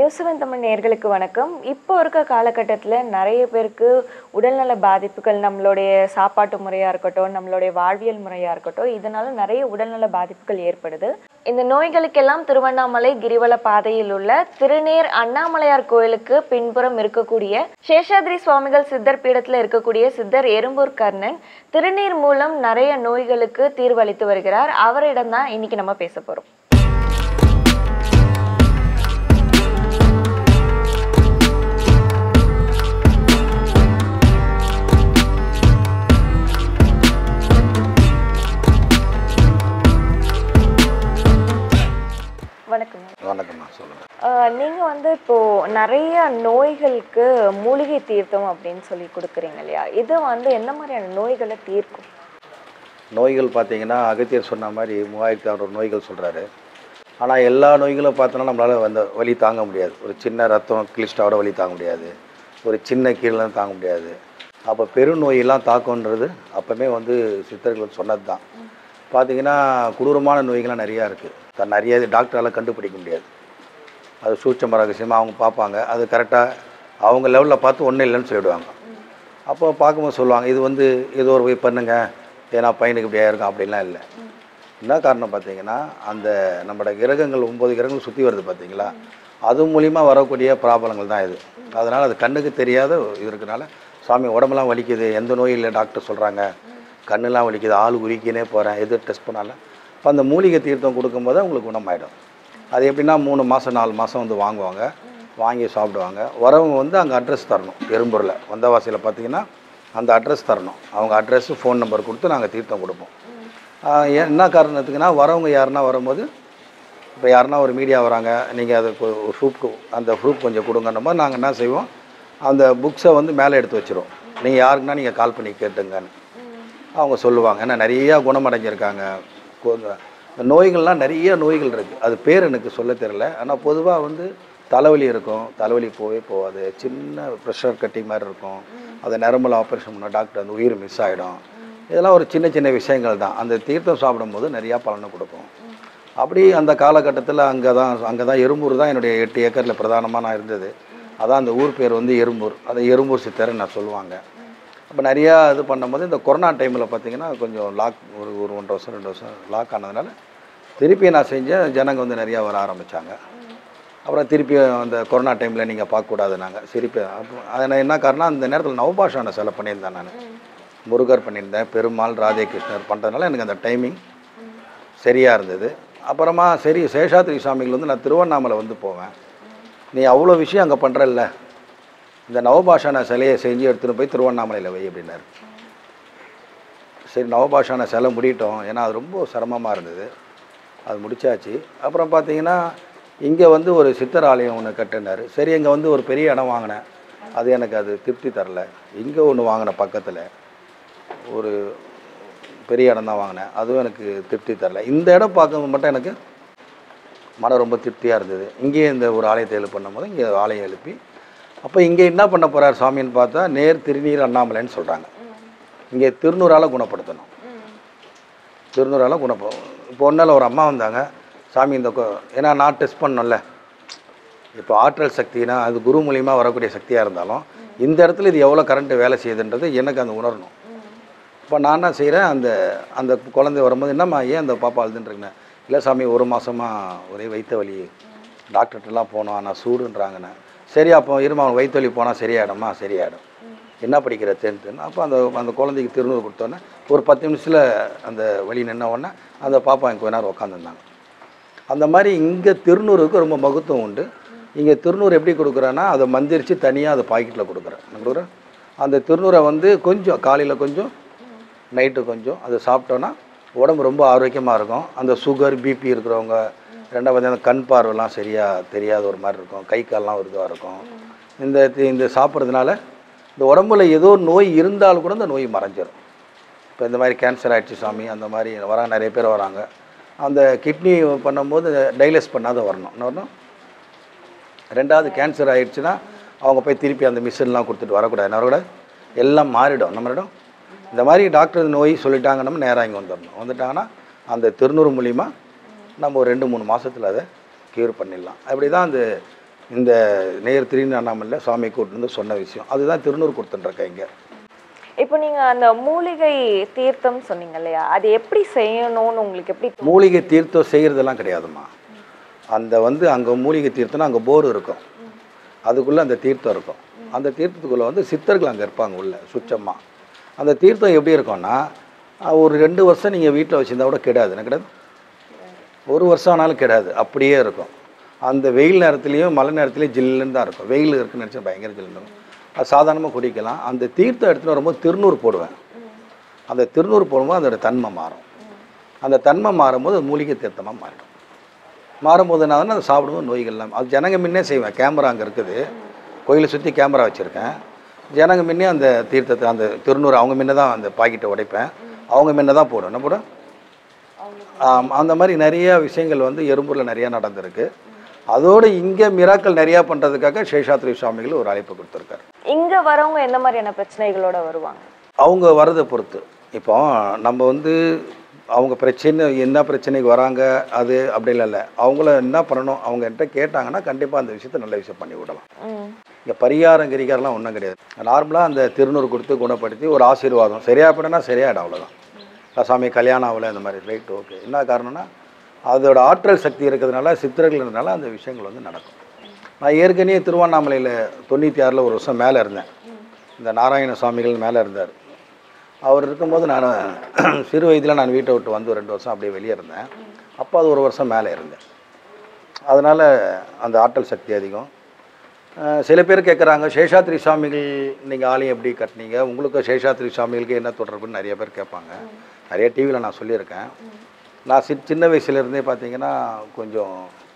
New Zealand Tamil நேயர்களுக்கு வணக்கம் இப்போ இருக்க காலகட்டத்தில் நிறைய பேருக்கு உடல்நல பாதிப்புகள் நம்மளுடைய சாப்பாட்டு முறையாக இருக்கட்டும் நம்மளுடைய வாழ்வியல் முறையாக இருக்கட்டும் இதனால நிறைய உடல்நல பாதிப்புகள் ஏற்படுது இந்த நோய்களுக்கெல்லாம் திருவண்ணாமலை கிரிவல பாதையில் உள்ள திருநேர் அண்ணாமலையார் கோயிலுக்கு பின்புறம் இருக்கக்கூடிய சேஷாத்ரி சுவாமிகள் சித்தர் பீடத்தில் இருக்கக்கூடிய சித்தர் எறும்பூர் கர்ணன் திருநீர் மூலம் நிறைய நோய்களுக்கு தீர்வளித்து வருகிறார் அவரிடம் தான் இன்னைக்கு நம்ம பேச போறோம் வணக்கம் வணக்கம்மா சொல்லுங்கள் ஆஹ் நீங்க வந்து இப்போ நிறைய நோய்களுக்கு மூலிகை தீர்த்தம் அப்படின்னு சொல்லி கொடுக்குறீங்க இல்லையா இது வந்து எந்த மாதிரியான நோய்களை தீர்க்கும் நோய்கள் பார்த்தீங்கன்னா அகத்தியர் சொன்ன மாதிரி மூவாயிரத்தி அறுநூறு நோய்கள் சொல்கிறாரு ஆனால் எல்லா நோய்களும் பார்த்தோன்னா நம்மளால் வந்து வலி தாங்க முடியாது ஒரு சின்ன ரத்தம் கிளிஸ்டாவோட வலி தாங்க முடியாது ஒரு சின்ன கீழெலாம் தாங்க முடியாது அப்போ பெருநோயெல்லாம் தாக்கம்ன்றது அப்போவே வந்து சித்தர்கள் சொன்னது தான் பார்த்தீங்கன்னா கொடூரமான நோய்கள்லாம் நிறையா இருக்குது தான் நிறைய டாக்டரால் கண்டுபிடிக்க முடியாது அது சூட்சம ரகசியமாக அவங்க பார்ப்பாங்க அது கரெக்டாக அவங்க லெவலில் பார்த்து ஒன்றும் இல்லைன்னு சொல்லிவிடுவாங்க அப்போ பார்க்கும்போது சொல்லுவாங்க இது வந்து ஏதோ ஒரு போய் பண்ணுங்க ஏன்னா பையனுக்கு இப்படியா இருக்கும் அப்படிலாம் இல்லை என்ன காரணம் பார்த்தீங்கன்னா அந்த நம்மளோட கிரகங்கள் ஒம்பது கிரகங்கள் சுற்றி வருது பார்த்தீங்களா அது மூலிமா வரக்கூடிய ப்ராப்ளங்கள் தான் இது அதனால் அது கண்ணுக்கு தெரியாத இது இருக்கனால சாமி உடம்பெல்லாம் வலிக்குது எந்த நோயும் இல்லை டாக்டர் சொல்கிறாங்க கண்ணெல்லாம் வலிக்குது ஆள் உரிக்கினே போகிறேன் எது டெஸ்ட் பண்ணாலும் இப்போ அந்த மூலிகை தீர்த்தம் கொடுக்கும்போது உங்களுக்கு குணமாயிடும் அது எப்படின்னா மூணு மாதம் நாலு மாதம் வந்து வாங்குவாங்க வாங்கி சாப்பிடுவாங்க வரவங்க வந்து அங்கே அட்ரஸ் தரணும் எறும்பூரில் வந்தவாசியில் பார்த்தீங்கன்னா அந்த அட்ரஸ் தரணும் அவங்க அட்ரஸ் ஃபோன் நம்பர் கொடுத்து நாங்கள் தீர்த்தம் கொடுப்போம் ஆஹ் ஏன் என்ன காரணத்துக்குன்னா வரவங்க யாருன்னா வரும்போது இப்போ யாருன்னா ஒரு மீடியா வராங்க நீங்கள் அது ஒரு ப்ரூஃப் அந்த ப்ரூஃப் கொஞ்சம் கொடுங்கன்ற மாதிரி நாங்கள் என்ன செய்வோம் அந்த புக்ஸை வந்து மேலே எடுத்து வச்சிருவோம் நீங்கள் யாருக்குன்னா நீங்கள் கால் பண்ணி கேட்டுங்கன்னு அவங்க சொல்லுவாங்க ஏன்னா நிறையா குணமடைஞ்சிருக்காங்க கொ- இந்த நோய்கள்லாம் நிறைய நோய்கள் இருக்குது அது பேர் எனக்கு சொல்ல தெரியல ஆனால் பொதுவாக வந்து தலைவலி இருக்கும் தலைவலி போவே போகாது சின்ன ப்ரெஷர் கட்டி மாதிரி இருக்கும் அதை நரம்புல ஆப்ரேஷன் பண்ண டாக்டர் அந்த உயிர் மிஸ் ஆகிடும் இதெல்லாம் ஒரு சின்ன சின்ன விஷயங்கள் தான் அந்த தீர்த்தம் சாப்பிடும்போது நிறையா பலனை கொடுக்கும் அப்படி அந்த காலகட்டத்தில் அங்கே தான் அங்கே தான் எறும்பூர் தான் என்னுடைய எட்டு ஏக்கரில் பிரதானமாக நான் இருந்தது அதான் அந்த ஊர் பேர் வந்து எறும்பூர் அதை எறும்பூர் சித்தர்னு நான் சொல்லுவாங்க அப்போ நிறையா இது பண்ணும்போது இந்த கொரோனா டைமில் பார்த்தீங்கன்னா கொஞ்சம் லாக் ஒரு ஒரு ஒன்றரை வருஷம் ரெண்டு வருஷம் லாக் ஆனதுனால திருப்பி நான் செஞ்சேன் ஜனங்க வந்து நிறையா வர ஆரம்பித்தாங்க அப்புறம் திருப்பி அந்த கொரோனா டைமில் நீங்கள் பார்க்கக்கூடாது நாங்கள் திருப்பி அப்போ அது நான் என்ன காரணம் அந்த நேரத்தில் நவபாஷான சிலை பண்ணியிருந்தேன் நான் முருகர் பண்ணியிருந்தேன் பெருமாள் ராதே கிருஷ்ணர் பண்ணுறதுனால எனக்கு அந்த டைமிங் சரியாக இருந்தது அப்புறமா சரி சேஷாத்ரி சாமிகள் வந்து நான் திருவண்ணாமலை வந்து போவேன் நீ அவ்வளோ விஷயம் அங்கே பண்ணுறல்ல இந்த நவபாஷான சிலையை செஞ்சு எடுத்துகிட்டு போய் திருவண்ணாமலையில் வை அப்படின்னாரு சரி நவபாஷான சிலை முடியட்டும் ஏன்னா அது ரொம்ப சிரமமாக இருந்தது அது முடிச்சாச்சு அப்புறம் பார்த்தீங்கன்னா இங்கே வந்து ஒரு சித்தர் ஆலயம் ஒன்று கட்டினார் சரி இங்கே வந்து ஒரு பெரிய இடம் வாங்கினேன் அது எனக்கு அது திருப்தி தரல இங்கே ஒன்று வாங்கினேன் பக்கத்தில் ஒரு பெரிய இடம் தான் வாங்கினேன் அதுவும் எனக்கு திருப்தி தரல இந்த இடம் பார்க்கும்போது மட்டும் எனக்கு மனம் ரொம்ப திருப்தியாக இருந்தது இங்கேயே இந்த ஒரு ஆலயத்தை எழுப்பும் போது இங்கே ஆலயம் எழுப்பி அப்போ இங்கே என்ன பண்ண போகிறார் சாமின்னு பார்த்தா நேர் திருநீர் அண்ணாமலைன்னு சொல்கிறாங்க இங்கே திருநூறால் குணப்படுத்தணும் திருநூறால் குணப்ப இப்போ ஒன்றில் ஒரு அம்மா வந்தாங்க சாமி இந்த கொ- ஏன்னா நான் டெஸ்ட் பண்ணோம்ல இப்போ ஆற்றல் சக்தினா அது குரு மூலியமா வரக்கூடிய சக்தியாக இருந்தாலும் இந்த இடத்துல இது எவ்வளோ கரண்ட் வேலை செய்யுதுன்றது எனக்கு அந்த உணரணும் இப்போ நான் என்ன செய்கிறேன் அந்த அந்த குழந்தை வரும்போது என்னம்மா ஏன் அந்த பாப்பா அழுதுன்றீங்கண்ணே இல்லை சாமி ஒரு மாதமாக ஒரே வயிற்று வலி டாக்டர்கிட்டலாம் போனோம் ஆனால் சூடுன்றாங்கண்ணே சரி அப்போ இருமா அவன் வயிற்று வலி போனால் சரியாயிடும்மா சரியாயிடும் என்ன படிக்கிற டென்த்துன்னு அப்போ அந்த அந்த குழந்தைக்கு திருநூறு கொடுத்தோன்னே ஒரு பத்து நிமிஷத்தில் அந்த வலி நின்ன உடனே அந்த பாப்பா எனக்கு கொஞ்ச நேரம் உட்காந்துருந்தாங்க அந்த மாதிரி இங்கே திருநூறுக்கு ரொம்ப மகத்துவம் உண்டு இங்கே திருநூறு எப்படி கொடுக்குறேன்னா அதை மந்திரிச்சு தனியாக அதை பாக்கெட்டில் கொடுக்குறேன் நான் கொடுக்குறேன் அந்த திருநூறை வந்து கொஞ்சம் காலையில் கொஞ்சம் நைட்டு கொஞ்சம் அதை சாப்பிட்டோன்னா உடம்பு ரொம்ப ஆரோக்கியமாக இருக்கும் அந்த சுகர் பிபி இருக்கிறவங்க ரெண்டாவது பார்த்தீங்கன்னா கண் பார்வைலாம் சரியாக தெரியாத ஒரு மாதிரி இருக்கும் கை கால்லாம் ஒரு இதுவாக இருக்கும் இந்த தி- இந்த சாப்பிட்றதுனால இந்த உடம்புல ஏதோ நோய் இருந்தாலும் கூட இந்த நோய் மறைஞ்சிரும் இப்போ இந்த மாதிரி கேன்சர் ஆயிடுச்சு சாமி அந்த மாதிரி வராங்க நிறைய பேர் வராங்க அந்த கிட்னி பண்ணும்போது டைலஸ் பண்ணாத வரணும் என்ன வரணும் ரெண்டாவது கேன்சர் ஆயிடுச்சுன்னா அவங்க போய் திருப்பி அந்த மிஷின்லாம் கொடுத்துட்டு வரக்கூடாது என்ன வரக்கூடாது எல்லாம் மாறிடும் நம்மளிடம் இந்த மாதிரி டாக்டர் நோய் சொல்லிட்டாங்க நம்ம நேராக இங்கே வந்துடணும் வந்துட்டாங்கன்னா அந்த திருநூறு மூலிமா நம்ம ஒரு ரெண்டு மூணு மாசத்துல அதை க்யூர் பண்ணிடலாம் அப்படி தான் அந்த இந்த நேர் திடீர்னு அண்ணாமலை சுவாமி கூட்டு வந்து சொன்ன விஷயம் அதுதான் திருநூறு கொடுத்துட்டுருக்கேன் இங்கே இப்போ நீங்க அந்த மூலிகை தீர்த்தம் சொன்னீங்க இல்லையா அது எப்படி செய்யணும்னு உங்களுக்கு எப்படி தோணுது? மூலிகை தீர்த்தம் செய்கிறதெல்லாம் கிடையாதும்மா அந்த வந்து அங்கே மூலிகை தீர்த்தம்னா அங்கே போர் இருக்கும் அதுக்குள்ளே அந்த தீர்த்தம் இருக்கும் அந்த தீர்த்தத்துக்குள்ளே வந்து சித்தர்கள் அங்கே இருப்பாங்க உள்ள சுச்சமாக அந்த தீர்த்தம் எப்படி இருக்கும்னா அஹ், ஒரு ரெண்டு வருஷம் நீங்கள் வீட்டில் வச்சுருந்தா கூட கெடாது என்ன கிடையாது ஒரு வருஷம் ஆனாலும் கெடாது அப்படியே இருக்கும் அந்த வெயில் நேரத்துலேயும் மழை நேரத்துலேயும் ஜில்லுன்னு தான் இருக்கும் வெயில் இருக்குன்னு நினச்சா பயங்கர ஜில்லுன்னு இருக்கும் அது சாதாரணமாக குடிக்கலாம் அந்த தீர்த்தம் எடுத்துகிட்டு வரும்போது திருநூறு போடுவேன் அந்த திருநூறு போடும்போது அதோட தன்மை மாறும் அந்த தன்மை மாறும்போது அது மூலிகை தீர்த்தமாக மாறிடும் மாறும்போது என்ன ஆகுதுன்னா அதை சாப்பிடும்போது நோய்கள்லாம் அது ஜனங்க முன்னே செய்வேன் கேமரா அங்கே இருக்குது கோயிலை சுற்றி கேமரா வச்சுருக்கேன் ஜனங்க முன்னே அந்த தீர்த்தத்தை அந்த திருநூறு அவங்க முன்ன தான் அந்த பாக்கெட்டை உடைப்பேன் அவங்க முன்ன தான் போடும் என்ன போடும் ஆம், அந்த மாதிரி நிறைய விஷயங்கள் வந்து எறும்பூரில் நிறையா நடந்திருக்கு அதோடு இங்கே மிராக்கள் நிறையா பண்ணுறதுக்காக சேஷாத்ரி சுவாமிகள் ஒரு அழைப்பு கொடுத்துருக்காரு இங்க வரவங்க எந்த மாதிரியான பிரச்சனைகளோட வருவாங்க அவங்க வரதை பொறுத்து இப்போ நம்ம வந்து அவங்க பிரச்சனை என்ன பிரச்சனைக்கு வராங்க அது அப்படி இல்லை அவங்கள என்ன பண்ணணும் அவங்க என்கிட்ட கேட்டாங்கன்னா கண்டிப்பாக அந்த விஷயத்த நல்ல விஷயம் பண்ணி விடலாம் ம் இங்கே பரிகாரம் கிரிகாரம்லாம் ஒன்றும் கிடையாது நார்மலாக அந்த திருநூறு கொடுத்து குணப்படுத்தி ஒரு ஆசீர்வாதம் சரியா போனா சரியாயிடும் அவ்வளோதான் சாமி கல்யாணம் ஆகல இந்த மாதிரி ரைட் ஓகே என்ன காரணம்னா அதோட ஆற்றல் சக்தி இருக்கிறதுனால சித்திரர்கள் இருந்தனால அந்த விஷயங்கள் வந்து நடக்கும் நான் ஏற்கனவே திருவண்ணாமலையில் தொண்ணூற்றி ஆறில் ஒரு வருஷம் மேலே இருந்தேன் இந்த நாராயண சுவாமிகள் மேலே இருந்தார் அவர் இருக்கும்போது நான் சிறு வயதில் நான் வீட்டை விட்டு வந்து ஒரு ரெண்டு வருஷம் அப்படியே வெளியே இருந்தேன் அப்போ அது ஒரு வருஷம் மேலே இருந்தேன் அதனால் அந்த ஆற்றல் சக்தி அதிகம் அஹ் சில பேர் கேட்குறாங்க சேஷாத்ரி சுவாமிகள் நீங்கள் ஆலயம் எப்படி கட்டினீங்க உங்களுக்கு சேஷாத்ரி சுவாமிகளுக்கு என்ன தொடர்புன்னு நிறைய பேர் கேட்பாங்க நிறைய டிவியில் நான் சொல்லியிருக்கேன் நான் சி சின்ன வயசுலேருந்தே பார்த்தீங்கன்னா கொஞ்சம்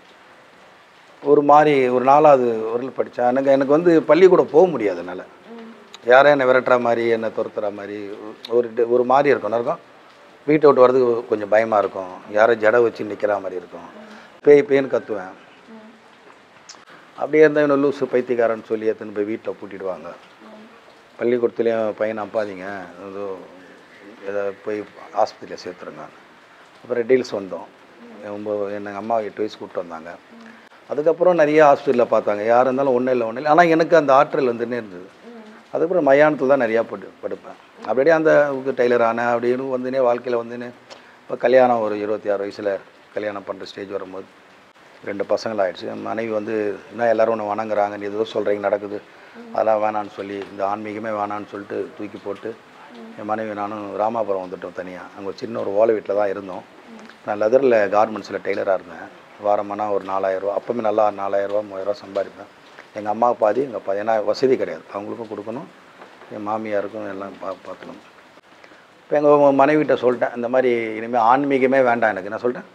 ஒரு மாதிரி ஒரு நாலாவது ஒரு படித்தேன் எனக்கு எனக்கு வந்து பள்ளிக்கூடம் போக முடியாது என்னால் யாரும் என்னை விரட்டுற மாதிரி என்னை துரத்துற மாதிரி ஒரு டி- ஒரு மாதிரி இருக்கும் இருக்கும் வீட்டை விட்டு வர்றதுக்கு கொஞ்சம் பயமாக இருக்கும் யாரோ ஜடை வச்சு நிற்கிற மாதிரி இருக்கும் பேய் பேய்ன்னு கத்துவேன் அப்படியே இருந்தால் இவனை லூசு பைத்தியக்காரன்னு சொல்லி எடுத்துன்னு போய் வீட்டில் பூட்டிடுவாங்க பள்ளிக்கூடத்துலேயும் பையனை அப்பாதீங்க ஏதோ ஏதோ போய் ஆஸ்பத்திரியில் சேர்த்துருங்க அப்புறம் டீல்ஸ் வந்தோம் ரொம்ப எங்கள் அம்மா எட்டு வயசு கூப்பிட்டு வந்தாங்க அதுக்கப்புறம் நிறைய ஹாஸ்பிட்டலில் பார்த்தாங்க யார் இருந்தாலும் ஒன்றும் இல்லை ஒன்றும் இல்லை ஆனால் எனக்கு அந்த ஆற்றல் வந்துன்னே இருந்தது அதுக்கப்புறம் மயானத்தில் தான் நிறையா படு படுப்பேன் அப்படியே அந்த டெய்லர் ஆனேன் அப்படின்னு வந்துனே வாழ்க்கையில் வந்துன்னு இப்போ கல்யாணம் ஒரு இருபத்தி ஆறு வயசில் கல்யாணம் பண்ணுற ஸ்டேஜ் வரும்போது ரெண்டு பசங்கள் ஆயிடுச்சு என் மனைவி வந்து என்ன எல்லாரும் ஒன்று வணங்குறாங்க நீ ஏதோ சொல்கிறீங்க நடக்குது அதெல்லாம் வேணான்னு சொல்லி இந்த ஆன்மீகமே வேணான்னு சொல்லிட்டு தூக்கி போட்டு என் மனைவி நானும் ராமாபுரம் வந்துட்டோம் தனியாக அங்கே ஒரு சின்ன ஒரு ஓலை வீட்டில் தான் இருந்தோம் நான் லெதரில் கார்மெண்ட்ஸில் டெய்லராக இருந்தேன் வாரமானா ஒரு நாலாயிரரூவா அப்போவுமே நல்லா நாலாயிரரூவா மூவாயிரரூவா சம்பாதிப்பேன் எங்கள் அம்மா பாதி எங்கள் பா ஏன்னா வசதி கிடையாது அவங்களுக்கும் கொடுக்கணும் என் மாமியாருக்கும் எல்லாம் பா பார்க்கணும் இப்போ எங்கள் மனைவிட்ட சொல்லிட்டேன் இந்த மாதிரி இனிமேல் ஆன்மீகமே வேண்டாம் எனக்கு என்ன சொல்லிட்டேன்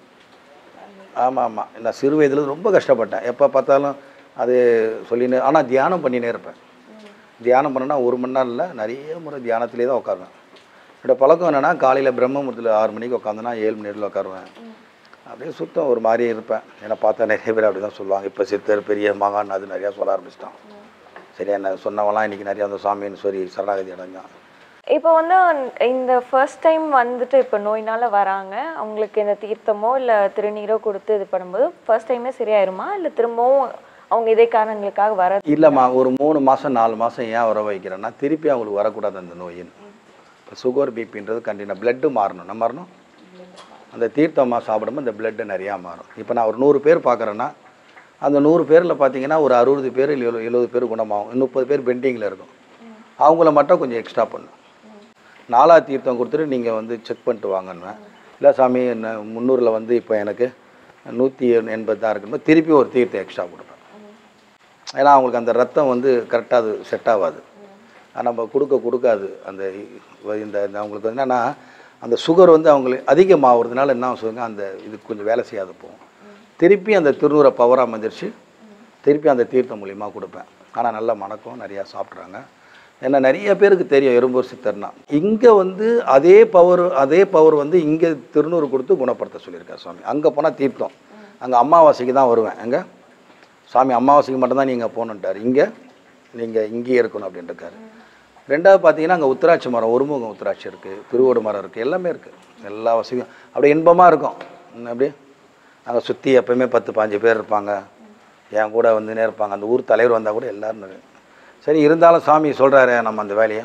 ஆமாம் ஆமாம் நான் சிறு வயதில் ரொம்ப கஷ்டப்பட்டேன் எப்போ பார்த்தாலும் அது சொல்லின்னு ஆனால் தியானம் பண்ணினே இருப்பேன் தியானம் பண்ணனா ஒரு மணி நேரம் இல்லை நிறைய முறை தியானத்திலே தான் உட்காருவேன் என்னோட பழக்கம் என்னென்னா காலையில் பிரம்மமுத்தில் ஆறு மணிக்கு உட்காந்தனா ஏழு மணி நேரத்தில் உட்காருவேன் அப்படியே சுத்தம் ஒரு மாதிரி இருப்பேன் ஏன்னா பார்த்தா நிறைய பேர் அப்படி தான் சொல்லுவாங்க இப்போ சித்தர் பெரிய மகான் அது நிறையா சொல்ல ஆரம்பிச்சிட்டான் சரி என்ன சொன்னவங்களாம் இன்றைக்கி நிறையா அந்த சாமின்னு சொல்லி சரணாகதி அடைஞ்சான் இப்போ வந்து இந்த ஃபர்ஸ்ட் டைம் வந்துட்டு இப்போ நோயினால வராங்க அவங்களுக்கு இந்த தீர்த்தமோ இல்லை திருநீரோ கொடுத்து இது பண்ணும்போது ஃபர்ஸ்ட் டைமே சரியாயிருமா இல்லை திரும்பவும் அவங்க இதே காரணங்களுக்காக வர இல்லைம்மா ஒரு மூணு மாதம் நாலு மாதம் ஏன் வர வைக்கிறேன்னா திருப்பி அவங்களுக்கு வரக்கூடாது அந்த நோயின் இப்போ சுகர் பிபின்றது கண்டினியூ பிளட்டு மாறணும் என்ன மாறணும் அந்த தீர்த்தமாக சாப்பிடும்போது இந்த பிளட்டு நிறையா மாறும் இப்போ நான் ஒரு நூறு பேர் பார்க்குறேன்னா அந்த நூறு பேரில் பார்த்தீங்கன்னா ஒரு அறுபது பேர் இல்லை எழு எழுபது பேர் குணமாகும் முப்பது பேர் பெண்டிங்கில் இருக்கும் அவங்கள மட்டும் கொஞ்சம் எக்ஸ்ட்ரா பண்ணும் நாலா தீர்த்தம் கொடுத்துட்டு நீங்கள் வந்து செக் பண்ணிட்டு வாங்கன்னுவேன் இல்லை சாமி என்ன முந்நூறில் வந்து இப்போ எனக்கு நூற்றி எண்பது தான் இருக்கும்போது திருப்பி ஒரு தீர்த்தம் எக்ஸ்ட்ரா கொடுப்பேன் ஏன்னா அவங்களுக்கு அந்த ரத்தம் வந்து கரெக்டாக அது செட் ஆகாது அது நம்ம கொடுக்க கொடுக்காது அந்த இ- இந்த இந்த அவங்களுக்கு வந்து என்னென்னா அந்த சுகர் வந்து அவங்களுக்கு அதிகமாகிறதுனால என்ன சொல்லுங்க அந்த இது கொஞ்சம் வேலை செய்யாத போகும் திருப்பி அந்த திருநூறை பவராக வந்துருச்சு திருப்பி அந்த தீர்த்தம் மூலியமா கொடுப்பேன் ஆனால் நல்ல மணக்கம் நிறையா சாப்பிட்றாங்க ஏன்னா நிறைய பேருக்கு தெரியும் எறும்பூர் சித்தர்னா இங்கே வந்து அதே பவர் அதே பவர் வந்து இங்கே திருநூறு கொடுத்து குணப்படுத்த சொல்லியிருக்காரு சுவாமி அங்கே போனால் தீர்த்தம் அங்கே அமாவாசைக்கு தான் வருவேன் அங்கே சாமி அமாவாசைக்கு மட்டும்தான் நீங்கள் போகணுன்ட்டார் இங்கே நீங்கள் இங்கேயே இருக்கணும் அப்படின்னு இருக்காரு ரெண்டாவது பார்த்தீங்கன்னா அங்கே உத்திராட்சி மரம் ஒருமுகம் உத்திராட்சி இருக்குது திருவோடு மரம் இருக்குது எல்லாமே இருக்குது எல்லா வசதியும் அப்படியே இன்பமாக இருக்கும் ம், அப்படியே அங்கே சுற்றி எப்பயுமே பத்து பாஞ்சு பேர் இருப்பாங்க என் கூட வந்துனே இருப்பாங்க அந்த ஊர் தலைவர் வந்தால் கூட எல்லாரும் நெ- சரி இருந்தாலும் சாமி சொல்கிறாரு நம்ம அந்த வேலையை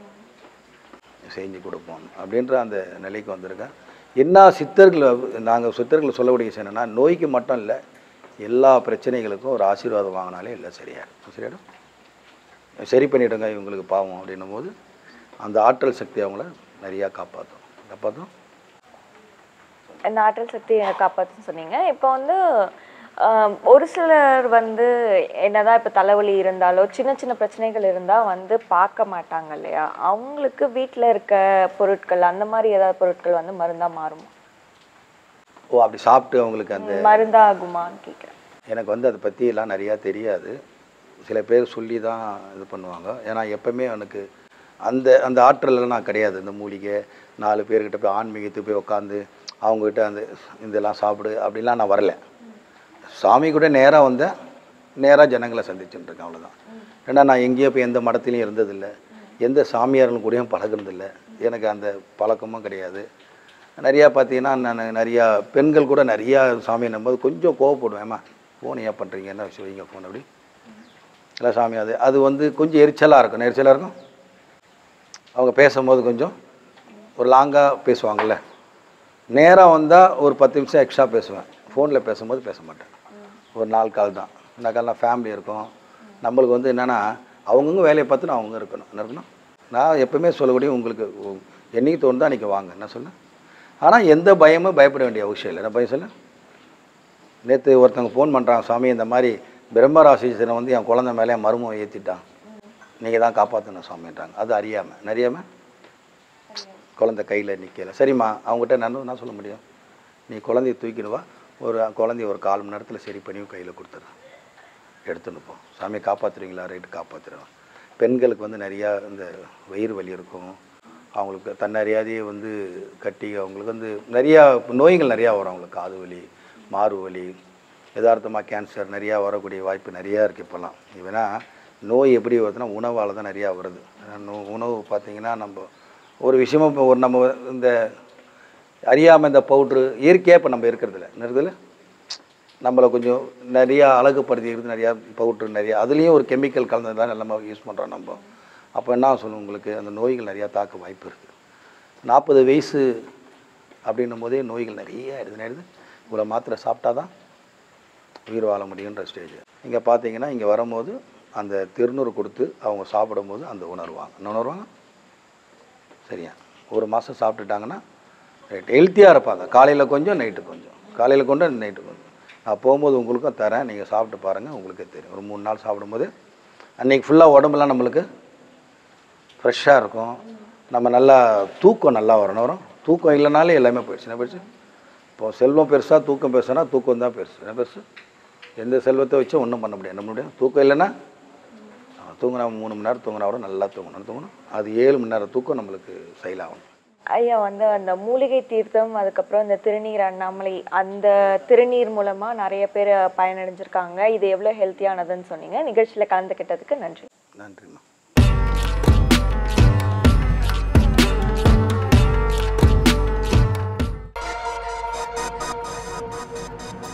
செஞ்சு கொடுப்போம் அப்படின்ற அந்த நிலைக்கு வந்திருக்கேன் என்ன சித்தர்கள் நாங்கள் சித்தர்கள் சொல்லக்கூடிய விஷயம் என்னென்னா நோய்க்கு மட்டும் இல்லை எல்லா பிரச்சனைகளுக்கும் ஒரு ஆசீர்வாதம் வாங்கினாலே எல்லாம் சரியாயிடும் சரியாயிடும் சரி பண்ணிவிடுங்க இவங்களுக்கு பாவம் அப்படின்னும் போது அந்த ஆற்றல் சக்தி அவங்கள நிறையா காப்பாற்றும் காப்பாற்றும் இந்த ஆற்றல் சக்தி காப்பாற்றுன்னு சொன்னீங்க இப்போ வந்து ஆம், ஒரு சிலர் வந்து என்னதான் இப்போ தலைவலி இருந்தாலோ சின்ன சின்ன பிரச்சனைகள் இருந்தால் வந்து பார்க்க மாட்டாங்க இல்லையா அவங்களுக்கு வீட்டில் இருக்க பொருட்கள் அந்த மாதிரி ஏதாவது பொருட்கள் வந்து மருந்தா மாறுமா ஓ அப்படி சாப்பிட்டு அவங்களுக்கு அந்த மருந்தாகுமான்னு கேட்குறேன் எனக்கு வந்து அதை பற்றி எல்லாம் நிறையா தெரியாது சில பேர் சொல்லி தான் இது பண்ணுவாங்க ஏன்னா எப்பவுமே எனக்கு அந்த அந்த ஆற்றலெல்லாம் நான் கிடையாது இந்த மூலிகை நாலு பேர்கிட்ட போய் ஆன்மீகத்துக்கு போய் உட்காந்து அவங்ககிட்ட அந்த இதெல்லாம் சாப்பிடு அப்படிலாம் நான் வரல சாமி கூட நேராக வந்தேன் நேராக ஜனங்களை சந்திச்சுட்டு இருக்கேன் அவ்வளோதான் ஏன்னா நான் எங்கேயோ போய் எந்த மடத்துலையும் இருந்ததில்லை எந்த சாமியார்கள் கூடயும் பழகுனதில்லை எனக்கு அந்த பழக்கமும் கிடையாது நிறையா பார்த்தீங்கன்னா நான் நிறையா பெண்கள் கூட நிறையா சாமி நம்போது கொஞ்சம் கோவப்படுவேன்மா ஃபோன் ஏன் பண்ணுறீங்க என்ன விஷயம் வைங்க ஃபோன் அப்படி இல்லை சாமி அது அது வந்து கொஞ்சம் எரிச்சலாக இருக்கும் எரிச்சலாக இருக்கும் அவங்க பேசும்போது கொஞ்சம் ஒரு லாங்காக பேசுவாங்கள்ல நேராக வந்தால் ஒரு பத்து நிமிஷம் எக்ஸ்ட்ரா பேசுவேன் ஃபோனில் பேசும்போது பேச மாட்டேன் ஒரு நாலு கால் தான் இந்த கால்லாம் ஃபேமிலி இருக்கும் நம்மளுக்கு வந்து என்னென்னா அவங்கவுங்க வேலையை பார்த்து நான் அவங்க இருக்கணும் என்ன இருக்கணும் நான் எப்பவுமே சொல்லக்கூடிய உங்களுக்கு உ- என்னைக்கு தோணுதோ அன்றைக்கி வாங்க என்ன சொல்ல ஆனால் எந்த பயமும் பயப்பட வேண்டிய அவசியம் இல்லை என்ன பயம் சொல்ல நேற்று ஒருத்தவங்க ஃபோன் பண்ணுறாங்க சாமி இந்த மாதிரி பிரம்மராசிசனை வந்து என் குழந்தை மேலே என் மருமம் ஏற்றிட்டான் நீங்கள் தான் காப்பாற்றணும் சாமின்றாங்க அது அறியாமல் நிறையாமல் குழந்தை கையில் நிற்கல சரிம்மா அவங்ககிட்ட நான் என்ன சொல்ல முடியும் நீ குழந்தைய தூக்கிடுவா ஒரு குழந்தைய ஒரு கால் மணி நேரத்தில் சரி பண்ணி கையில் கொடுத்துட்றேன் எடுத்துன்னு போ சாமி காப்பாற்றுறீங்களா ரைட்டு காப்பாற்றுறேன் பெண்களுக்கு வந்து நிறையா இந்த வயிறு வலி இருக்கும் அவங்களுக்கு தன்னறியாதையே வந்து கட்டி அவங்களுக்கு வந்து நிறையா நோய்கள் நிறையா வரும் அவங்களுக்கு காது வலி மாறு வலி யதார்த்தமாக கேன்சர் நிறையா வரக்கூடிய வாய்ப்பு நிறையா இருக்குது இப்போல்லாம் இவனா நோய் எப்படி வருதுன்னா உணவால் தான் நிறையா வருது ஏன்னா நோ- உணவு பார்த்திங்கன்னா நம்ம ஒரு விஷயமா இப்போ ஒரு நம்ம இந்த அறியாமல் இந்த பவுட்ரு இயற்கையாக இப்போ நம்ம இருக்கிறதில்ல நிறுதில்ல நம்மளை கொஞ்சம் நிறையா அழகுபடுத்திக்கிறது நிறையா பவுட்ரு நிறையா அதுலேயும் ஒரு கெமிக்கல் கலந்தது தான் நம்ம யூஸ் பண்ணுறோம் நம்ம அப்போ என்ன சொல்லணும் உங்களுக்கு அந்த நோய்கள் நிறையா தாக்க வாய்ப்பு இருக்குது நாற்பது வயசு அப்படின்னும் போதே நோய்கள் நிறைய ஆயிடுது ஆயிடுது இவ்வளோ மாத்திரை சாப்பிட்டா தான் உயிர் வாழ முடியுன்ற ஸ்டேஜ் இங்கே பார்த்தீங்கன்னா இங்கே வரும்போது அந்த திருநூறு கொடுத்து அவங்க சாப்பிடும்போது அந்த உணர்வாங்க என்ன உணர்வாங்க சரியா ஒரு மாதம் சாப்பிட்டுட்டாங்கன்னா ரைட் ஹெல்த்தியாக இருப்பாங்க காலையில் கொஞ்சம் நைட்டு கொஞ்சம் காலையில் கொஞ்சம் நைட்டு கொஞ்சம் நான் போகும்போது உங்களுக்கும் தரேன் நீங்கள் சாப்பிட்டு பாருங்கள் உங்களுக்கே தெரியும் ஒரு மூணு நாள் சாப்பிடும்போது அன்றைக்கி ஃபுல்லாக உடம்புலாம் நம்மளுக்கு ஃப்ரெஷ்ஷாக இருக்கும் நம்ம நல்லா தூக்கம் நல்லா வரணும் வரும் தூக்கம் இல்லைனாலே எல்லாமே போயிடுச்சு என்ன போயிடுச்சு இப்போ செல்வம் பெருசா தூக்கம் பெருசுனா தூக்கம் தான் பெருசு என்ன பெருசு எந்த செல்வத்தை வச்சும் ஒன்றும் பண்ண முடியாது என்ன பண்ண முடியும் தூக்கம் இல்லைன்னா ஆ, தூங்கினா மூணு மணி நேரம் தூங்கினா கூட நல்லா தூங்கணும் தூங்கணும் அது ஏழு மணி நேரம் தூக்கம் நம்மளுக்கு செயலாகணும் ஐயா வந்து அந்த மூலிகை தீர்த்தம் அதுக்கப்புறம் இந்த திருநீர் அண்ணாமலை அந்த திருநீர் மூலமா நிறைய பேர் பயனடைஞ்சிருக்காங்க இது எவ்வளவு ஹெல்த்தியானதுன்னு சொன்னீங்க நிகழ்ச்சியில கலந்துக்கிட்டதுக்கு நன்றி நன்றிம்மா